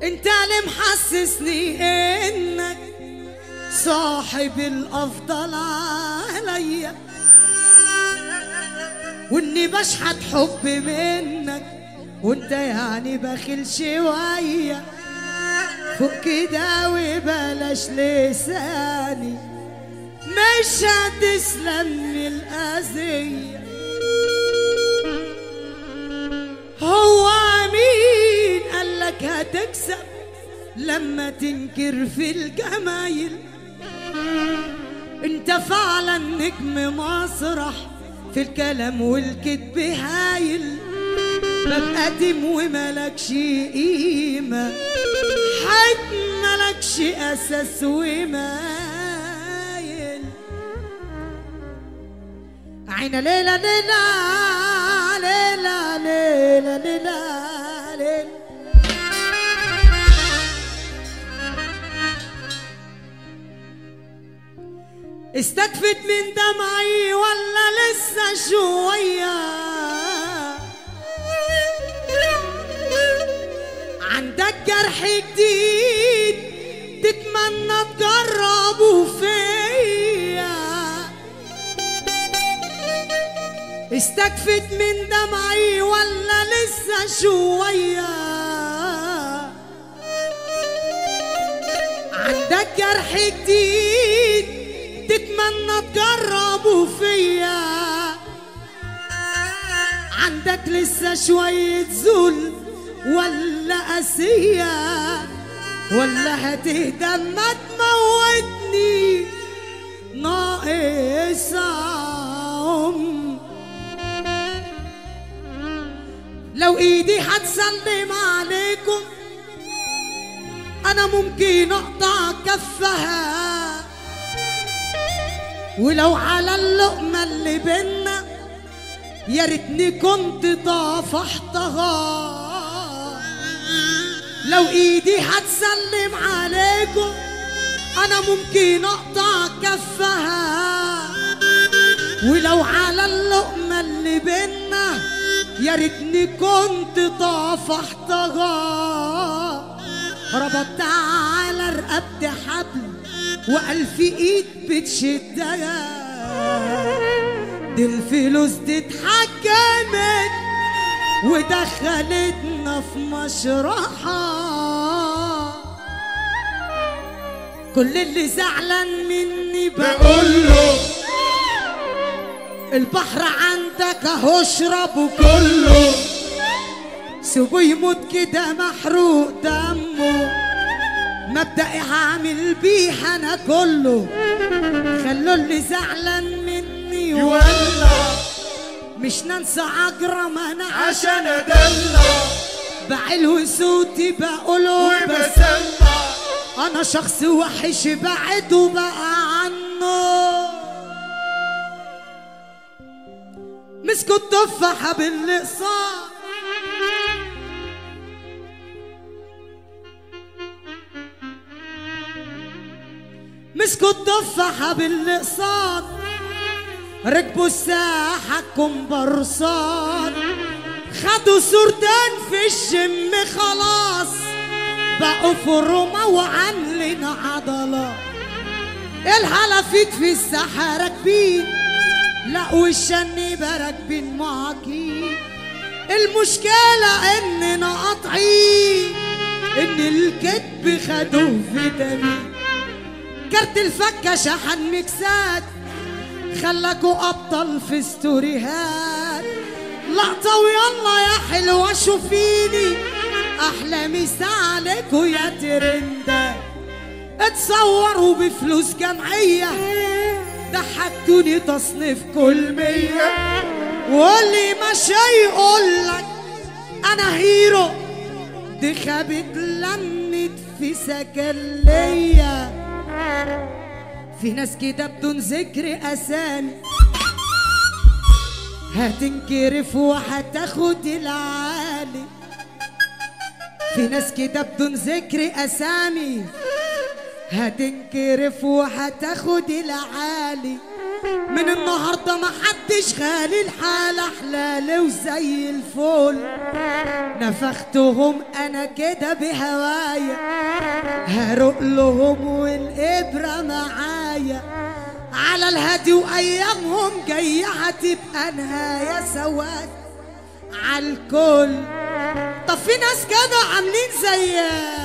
انت اللي محسسني انك صاحب الافضل عليا واني بشحت حب منك وانت يعني بخيل شويه فوق كده وبلاش لساني مش هتسلمني الأذية هو مين قالك هتكسب لما تنكر في الجمايل انت فعلا نجم مسرح في الكلام والكذب هايل ببقى قديم وملكش قيمة حد ملكش أساس ومايل عينا ليلة ليلة ليلة ليلة ليلة ليلة استكفت من دمعي ولا لسه شوية عندك جرح جديد تتمنى تجربه فيا استكفت من دمعي ولا لسه شوية عندك جرح جديد تتمنى تجربه فيا عندك لسه شوية ذل ولا قاسية ولا هتهدى ما تموتني ناقص عم لو ايدي هتسلم عليكم انا ممكن اقطع كفها ولو على اللقمة اللي بينا يا ريتني كنت طافحتها لو ايدي هتسلم عليكم انا ممكن اقطع كفها ولو على اللقمة اللي بينا يا ريتني كنت طافحتها ربطت على رقبتي حبل وألف ايد بتشدها دي الفلوس دي اتحكمت ودخلتنا في مشرحة كل اللي زعلان مني بقول له البحر عندك اهو اشربه كله سيبه يموت كده محروق دمه مبدئي هعمل بيه انا كله خلوا اللي زعلان مني يولع مش ننسى عجرم انا عشان عشان ادلع بعلو صوتي بقوله بس وبسمع انا شخص وحش بعده بقى عنه مسكوا التفاحة بالقصار مسكوا التفاحة بالقصار ركبوا الساحة كومبرسات خدوا صورتين في الجيم خلاص بقوا فورمة وعاملين عضلات الحلفيت في الساحة راكبين لقوا الشنيبة راكبين معاكين المشكلة اننا قاطعين ان الكذب خدوه فيتامين كارت الفكة شحن ميكسات خلاكوا ابطال في ستوريهات لقطة ويلا يا حلوة شوفيني احلى مسا عليكوا يا ترندات اتصوروا بفلوس جمعية ضحكتوني تصنيف كل مية واللي مش هيقولك انا هيرو دي خابت لمت في سكلية في ناس كده بدون ذكر اسامي هتنكرف وهتاخد العالي في ناس كده بدون ذكر اسامي هتنكرف وهتاخد العالي من النهارده ما حدش خالي الحالة حلال وزي الفل نفختهم انا كده بهوايا هروق لهم والابره معايا على الهادي وايامهم جايه هتبقى نهايه سواد على الكل طب في ناس كده عاملين زي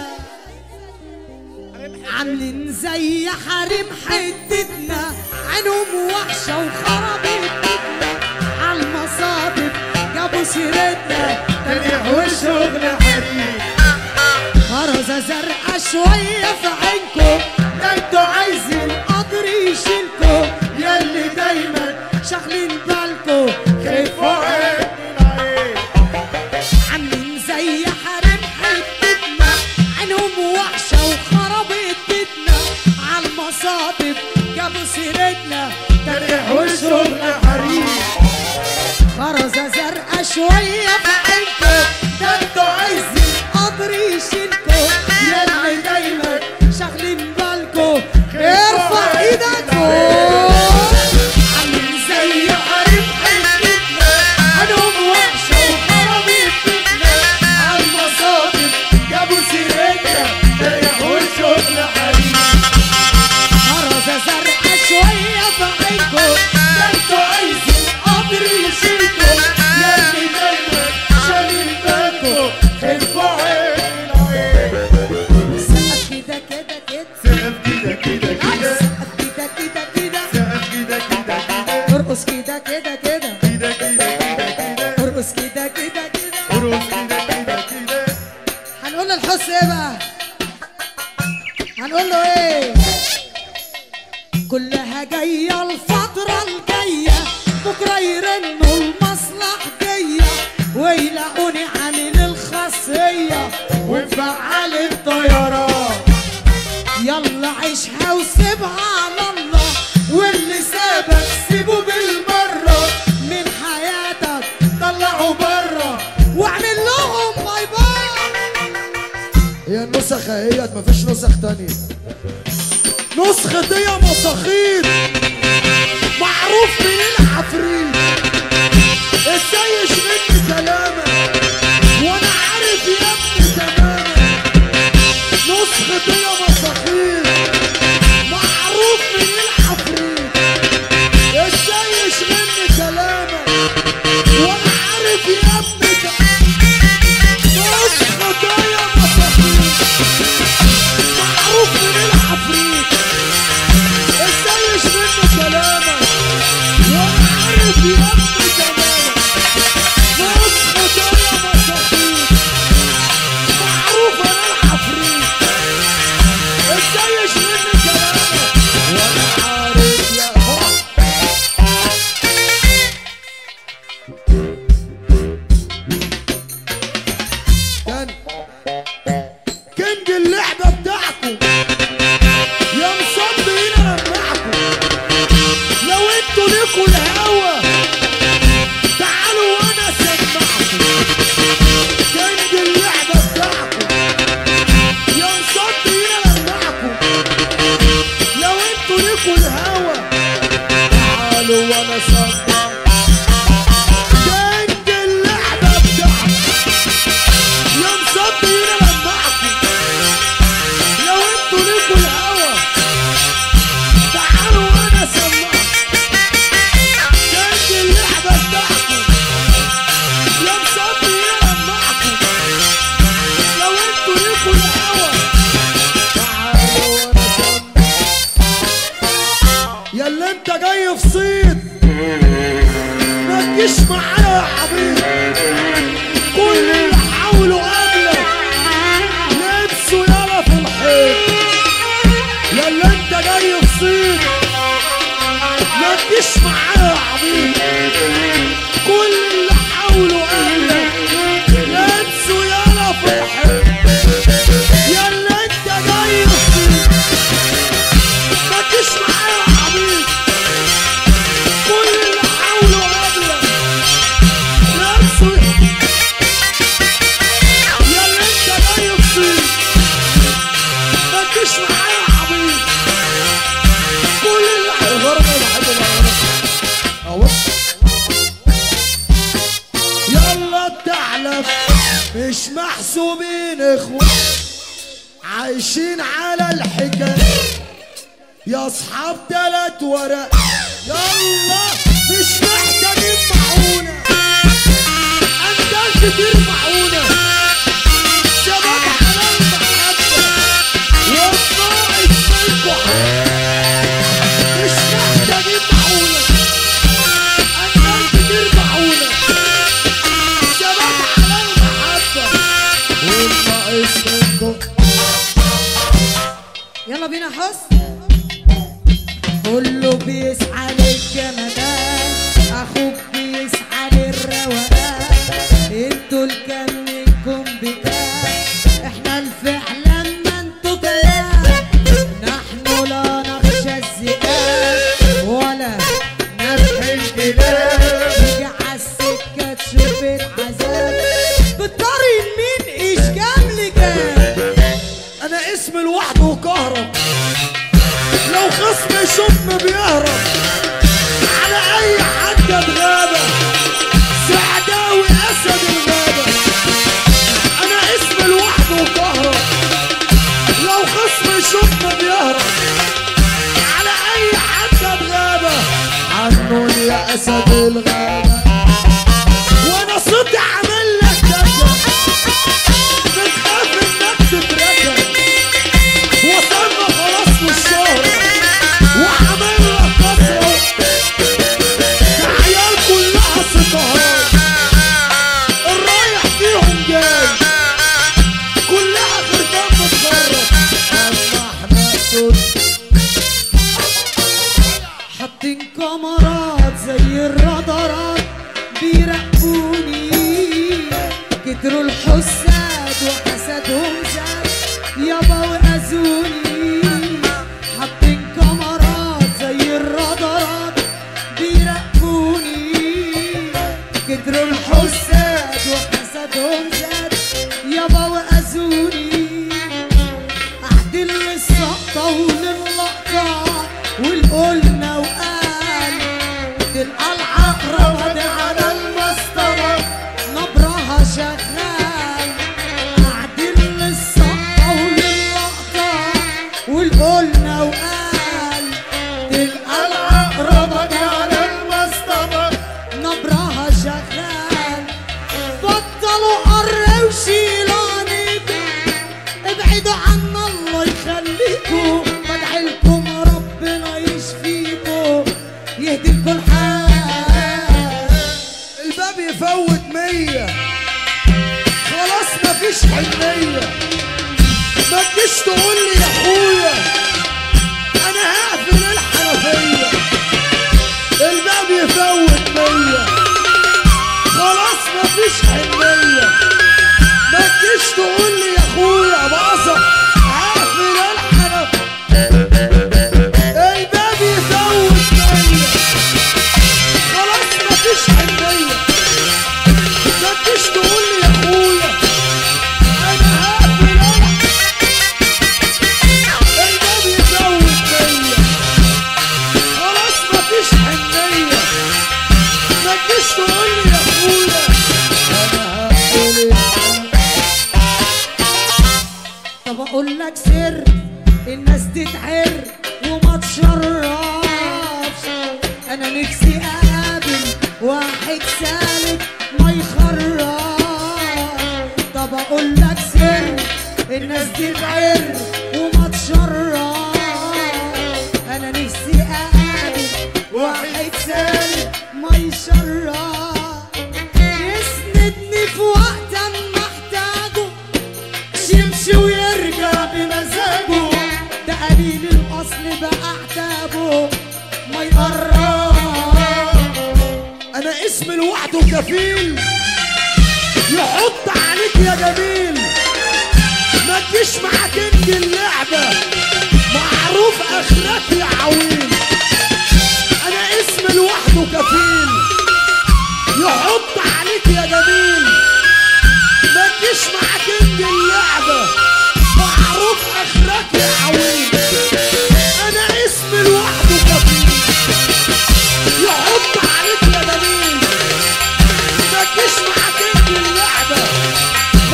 عاملين زي حريم حتتنا عينهم وحشه وخربت بيتنا على المصادف جابوا سيرتنا تريح والشغل حريم خرزة زرقاء شوية في عينكم ده انتوا عايزين قدر يشيلكم ياللي دايما شاغلين بالكم خفوا عين العين عاملين زي حريم حتتنا عينهم وحشة وخربت بيتنا على المصادف جابوا سيرتنا تريح والشغل حريم خرزة زرقاء شوية في عينكم ده انتوا عايزين قدر يشيلكم ياللي دايما شاغلين بالكم ارفع ايدك فوق عاملين زي حريم حتتنا عينهم وحشة وخربت بيتنا على المصادف جابوا سيرتنا تريح والشغل حريم خرزة زرقاء شوية في عينكم ده انتوا عايزين قدر يشيلكم ياللي دايما شايل بالكم خفوا عين العين سقف كده كده كده سقف كده كده كده سقف كده كده كده سقف كده كده كده ارقص كده كده كده كده كده كده كده ارقص كده كده كده قروس كده كده كده هنقول للحس ايه بقى هنقول له ايه كلها جاية الفترة الجاية بكرة يرنوا المصلح دية ويلاقوني عامل الخاصية وفعل الطيران يلا عيشها وسيبها على الله واللي سابك سيبه بالمرة من حياتك طلعوا بره واعمل لهم باي باي هي النسخ اهيت مفيش نسخ تانية نسخة دي مساخير معروف مين العفريت ازاي يشغلني كلامك وانا عارف يا ابني تماما نسخة دي مساخير معروف مين العفريت ازاي يشغلني كلامك وانا عارف يا ابني تماما نسخة دي مساخير معروف من العفريت ازاي يشغلني كلامك وانا عارف يا ابني تماما نسخة دي مش محسوبين اخوة عايشين على الحكاية يا اصحاب تلات ورق يلا مش محتاجين معونة اندال كتير معونة شباب على المحبة والناقص منكو حق مش محتاجين معونة اندال كتير معونة شباب على المحبة والناقص منكو يلا بينا حسن كله بيسعى للجمدان اخوك بيسعى للروقان انتوا الكم منكم بكام احنا الفعل لما انتوا كلام نحن لا نخشى الذئاب ولا نفح الكلاب نيجي عالسكة تشوف العذاب بتطري مين ايش جاب لي جاب انا اسمي لوحده كهرب لو خصم يشوفني بيهرب على اي حد بغابة سعداوي اسد الغابة انا اسمي لوحده كهرب لو خصم يشوفني بيهرب على اي حد بغابة عنه يا اسد الغابة وانا صوتي عامل لك دجل بتخاف انك تتركب وصلنا خلاص للشهرة وعمل لك كسرة العيال كلها سكهات الرايح فيهم جاي كلها خرفان بتخرب اما احنا صوت حاطين كاميرات زي الرادارات بيراقبوني كتروا الحساد وحسدهم زاد يابا وأذوني حاطين كاميرات زي الرادارات بيراقبوني كتروا الحساد وحسدهم زاد يابا وأذوني أعدل للسقطة وللقطة والقلنا وقال تلقى العقرب دي على المسطرة نبرها شغال أعدل للسقطة وللقطة والقلنا وقال تلقى العقرب دي على المسطرة نبرها شغال بطلوا قر وشيلانكم ابعدوا عنا الله يخليكم بدعي لكم ربنا يشفيكم يهدي لكم الحال الباب يفوت مية خلاص مفيش حنية ما تجيش تقول لي يا اخويا انا هقفل الحنفية الباب يفوت مية خلاص مفيش حنية ما تجيش تقول لي يا اخويا باظة هقفل الحنفية الباب يفوت مية خلاص مفيش حنية ما تجيش تقول لي يا اخويا انا هقفل الباب يفوت مية خلاص مفيش حنية ما تجيش تقول لي يا اخويا انا هقفل طب اقول لك سر الناس تتعر وما تشرفش انا نفسي اقابل واحد سالك ما يخرف طب اقول لك سر الناس تتعر وما تشرف انا نفسي اقابل واحد سالك ما يشرف يسندني في وقت اما احتاجه يمشي ويرجع بمزاجه ده قليل الاصل بقى اعتابه ما يقرب انا اسمي لوحده كفيل يحط عليك يا جميل ما تجيش معاك انت اللعبة معروف اخرك يا عويل انا اسمي لوحده كفيل يحط عليك يا جميل ما تجيش معاك انت اللعبة معروف اخرك يا عويل انا اسمي لوحده كفيل يحط عليك يا جميل ما تجيش معاك انت اللعبة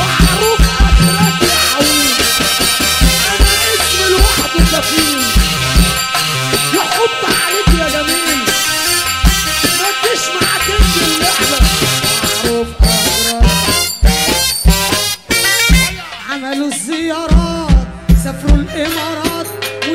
الامارات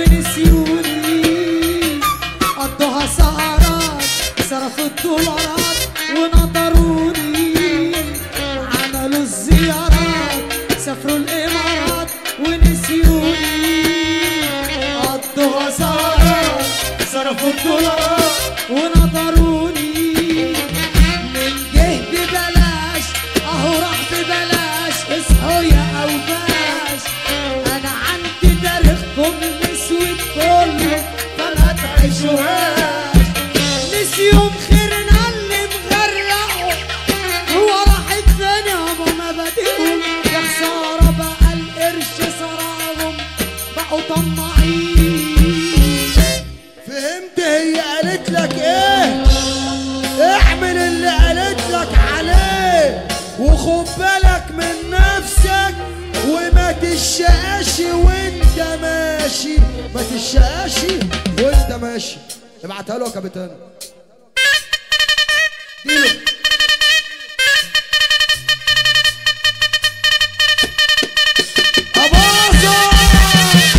ونسيوني قضوها سهرات صرفوا الدولارات ونطروني عملوا الزيارات سافروا الامارات ونسيوني قضوها سهرات صرفوا الدولارات ونطروني من جه ببلاش اهو راح ببلاش اصحوا يا اوباش انا عندي تاريخكم الاسود كله فما تعيشوهاش نسيهم خيرنا اللي مغرقوا هو راحت فين يابا مبادئهم يا خساره بقى القرش صراهم بقوا طماعين فهمت هي قالت لك ايه اعمل اللي قالت لك عليه وخد بالك من نفسك وما تشقاش وانت ماشي ما تشقاش وانت ماشي ابعتها له يا كابتن اديله أباظة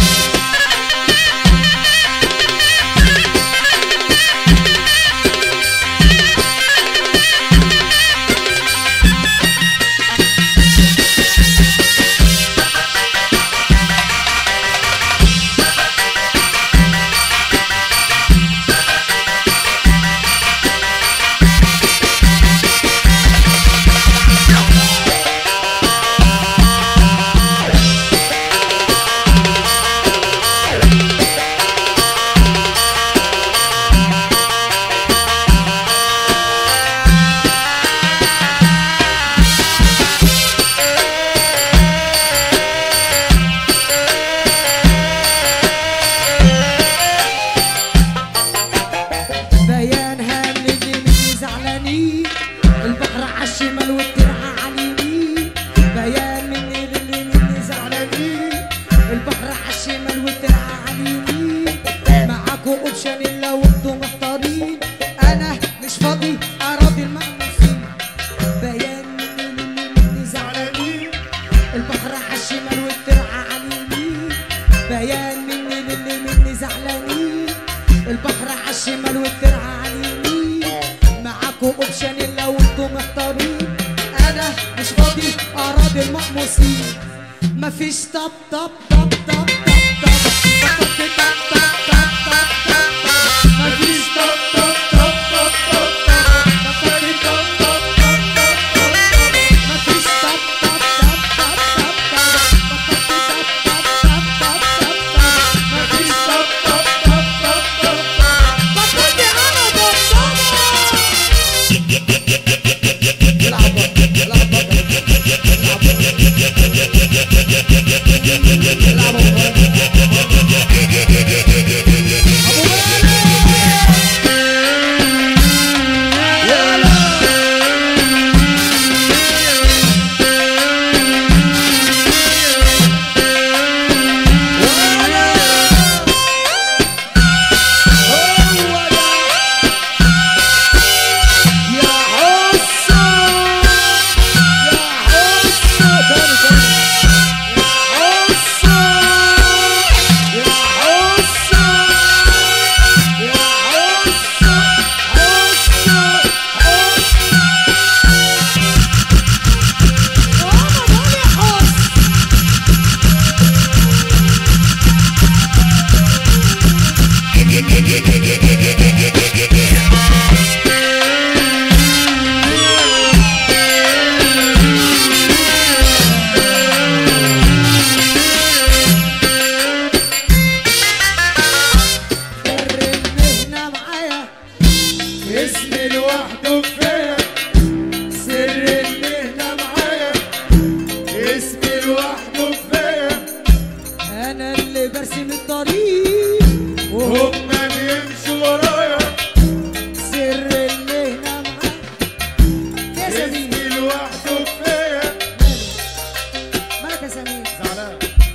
بيانها اللي مني زعلانين البحر عالشمال والترعة عاليمين بيان مني اللي مني زعلانين البحر عالشمال والترعة عاليمين معاكوا اوبشن الا وانتوا محتارين انا مش فاضي اراضي المأموسين بيان مني اللي مني زعلانين البحر عالشمال والترعة عاليمين بيان مني للي مني زعلانين البحر عالشمال والترعة عاليمين معاكوا اوبشن الا وانتوا محتارين انا مش فاضي اراضي المقموسين مفيش طب طب طب طب طب طب طب طب طب طب طب طب طب مفيش طب طب طب طب طب طب طب طب طب طب طب طب مفيش طب طب طب طب طب طب مفيش طب طب طب طب طب بطلت انا بطلت العب بقى، العب بقى. العب بقى. ابو مالك المهنة معايا اسم لوحده كفايه سر المهنه معايا اسم لوحده كفايه انا اللي برسم الطريق وهم بيمشوا ورايا سر المهنة معايا يا سمير اسم لوحده كفايه مالك يا سمير زعلان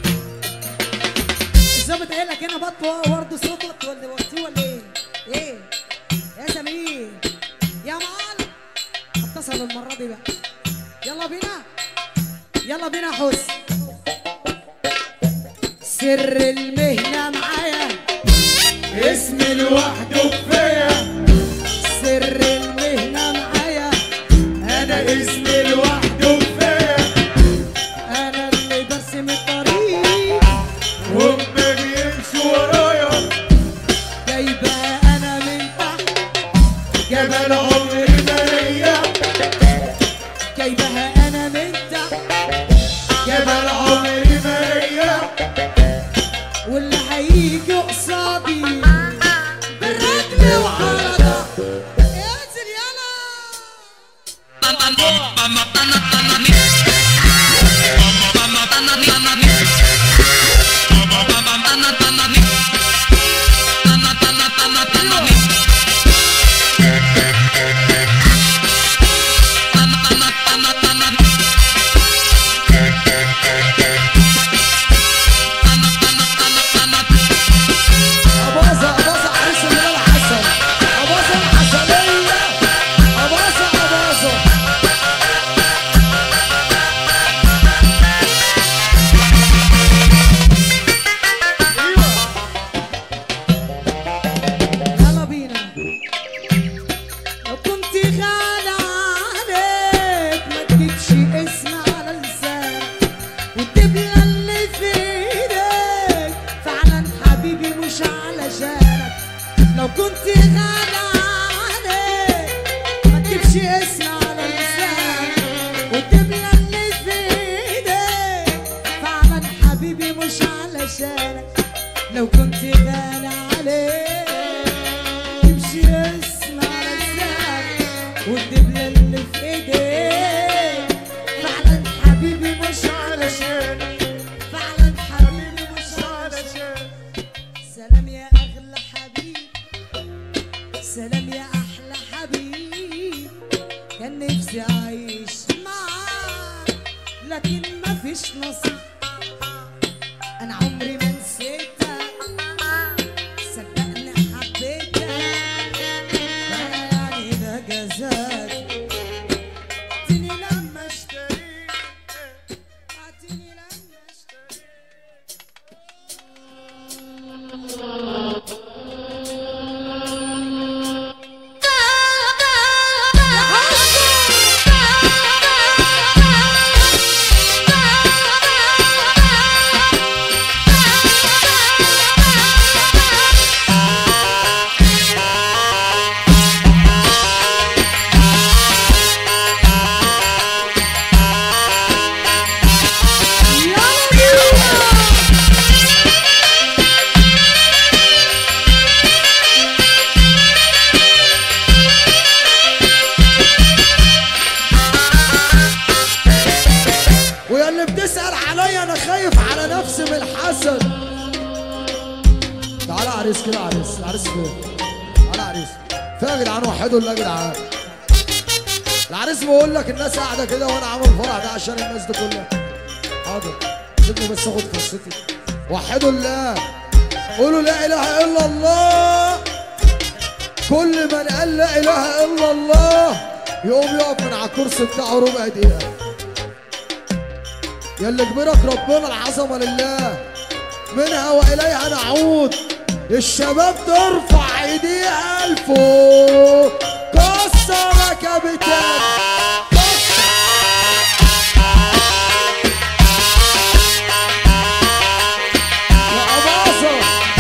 الظابط قايل لك هنا بط ورد صوتك ولا وطي ولا ايه؟ ايه؟ يا سمير يا معلم اتصل المرة دي بقى يلا بينا يلا بينا يا حسن سر المهنة معايا اسمي لوحده كفاية سر المهنة معايا انا اسمي لوحده كفاية أنا اللي برسم الطريق هم بيمشوا ورايا جايبها أنا من تحت جبل عمري ما ريح جايبها أنا من تحت جبل عمري ما ريح واللي هيجي قصادي بالرجل وعلى ظهر انزل يلا أباظة أباظة عريس الليل حسن أباظة الحسنية أباظة أباظة يلا بينا لو كنت غالى عليك ما تجيبش اسم على لسانك والدبلة اللي في ايدك فعلا حبيبي مش علشانك لو كنت غالى عليك ما تجيبش اسم على لسانك والدبلة اللي في ايدك فعلا حبيبي مش علشانك لو كنت غالي عليك تمشي اسم على لسانك والدبلة اللي في ايديك فعلا حبيبي مش علشانك فعلا حبيبي مش علشانك سلام يا اغلى حبيب سلام يا احلى حبيب كان نفسي اعيش معاك لكن مفيش نصيب انا عمري ما نسيتك صدقني حبيتك انا يعني ده جزاك اعطيني لما اشتريت اعطيني لما اشتريت ويا اللي بتسأل عليا أنا خايف على نفسي من الحسد تعالى عريس كده عريس العريس فين؟ تعالى عريس فين يا جدعان وحدوا الله يا جدعان العريس بيقول لك الناس قاعدة كده وأنا عامل الفرح ده عشان الناس دي كلها حاضر سيبني بس آخد فرصتي وحدوا الله قولوا لا إله إلا الله كل من قال لا إله إلا الله يقوم يقف من على الكرسي بتاعه ربع دقيقة يا اللي كبرك ربنا العظمة لله منها وإليها نعود الشباب ترفع ايديها لفوق كسر يا كابتن كسر. يا أباظة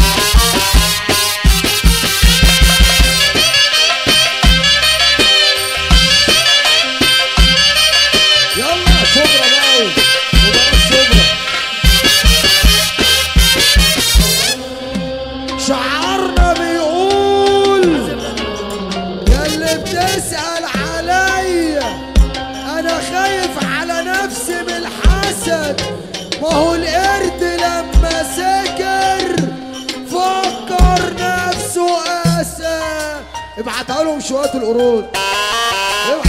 يلا يا شبرا بقى وبلاش شبرا شعارنا بيقول يا اللي بتسأل عليا أنا خايف على نفسي من الحسد ما هو القرد لما سكر فكر نفسه أسى ابعتها لهم شوية القرود ابعت.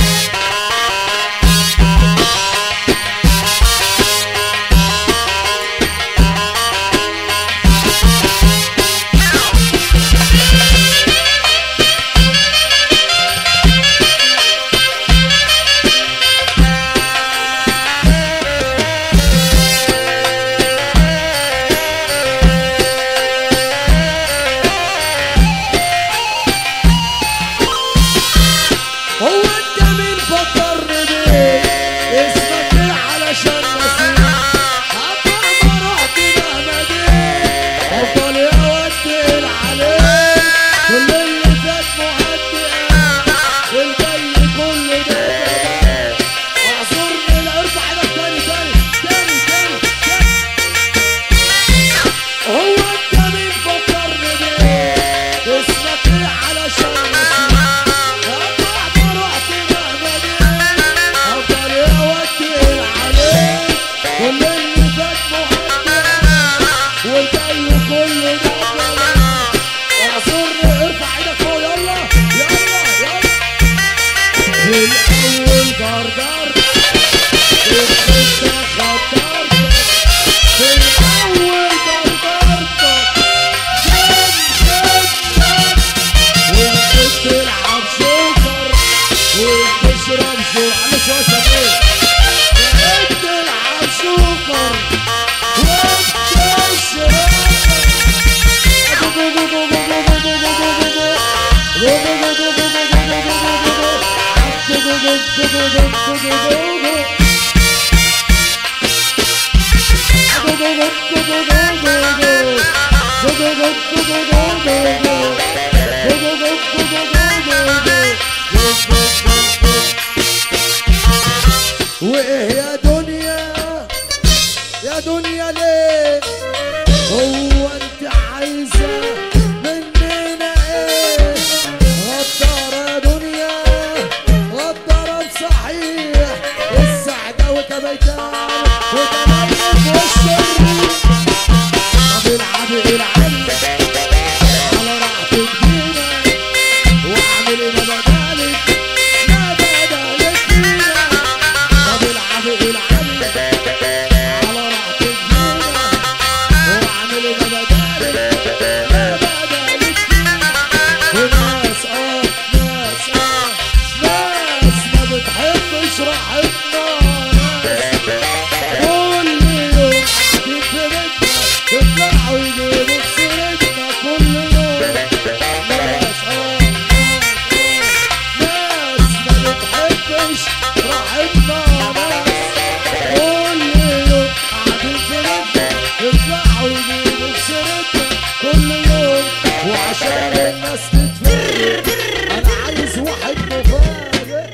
وايه يا دنيا يا دنيا ليه هو انت عايزه مننا ايه غدارة يا دنيا غدارة صحيح السعدة وكبيتان وكبيت والشر طب العب العب على راحتك بينا واعمل ما بدالك ما بدالك فينا طب العب العب على راحتك بينا واعمل ما بدالك ما بدالك فينا وناس اه ناس اه ناس ما بتحبش راحتنا ناس كل يوم قاعدين في بيتنا يطلعوا يجيبوا سيرتنا كل يوم ناس اه ناس اه ناس ما بتحبش راحتنا ناس كل يوم قاعدين في بيتنا يطلعوا يجيبوا سيرتنا كل يوم وعشان الناس تتفرق انا عايز واحد مفاجئ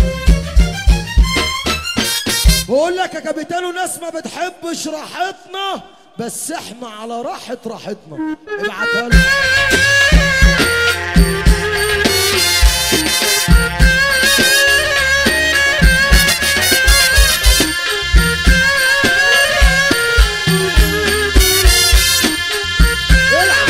بقول لك يا كابيتانو ناس ما بتحبش راحتنا بس احنا على راحة راحتنا ابعتها له العب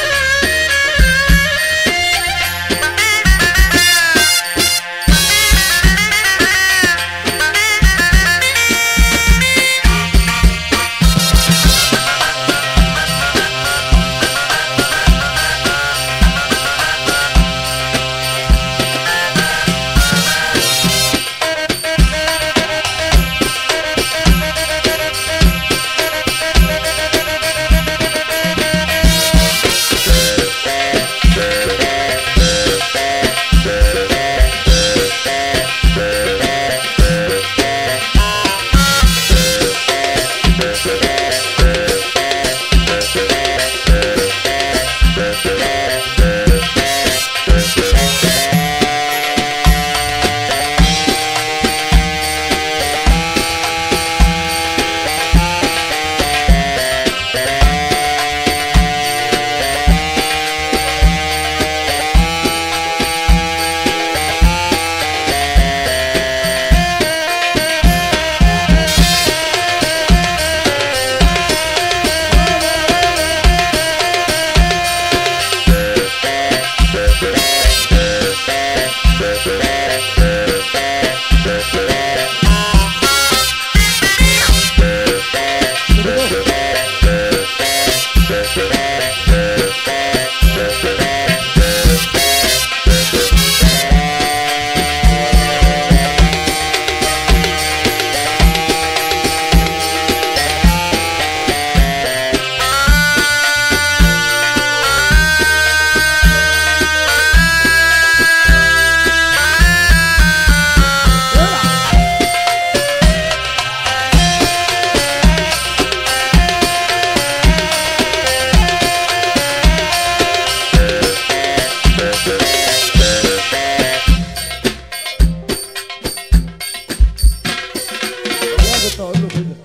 والله كنت اقول له كده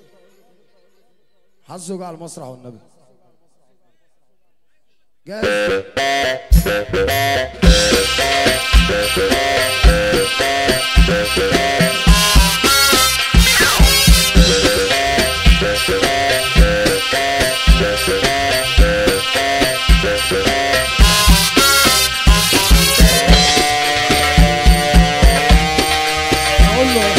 حظه على المسرح والنبي جاهز اقول له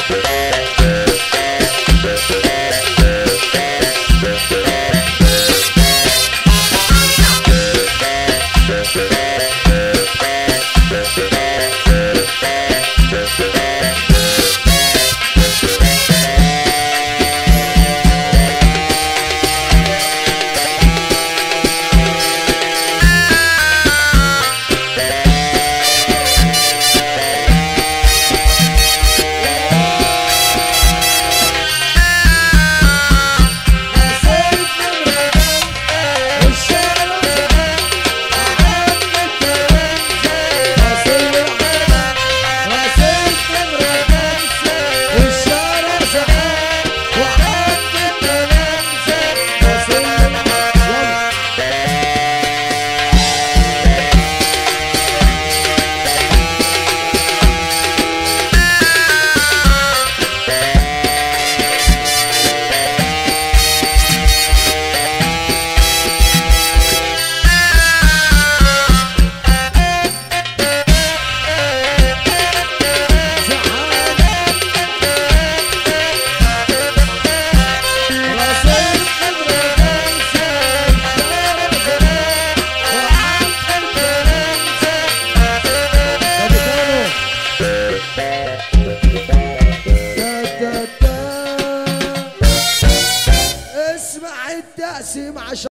اسمع التقسيم عشان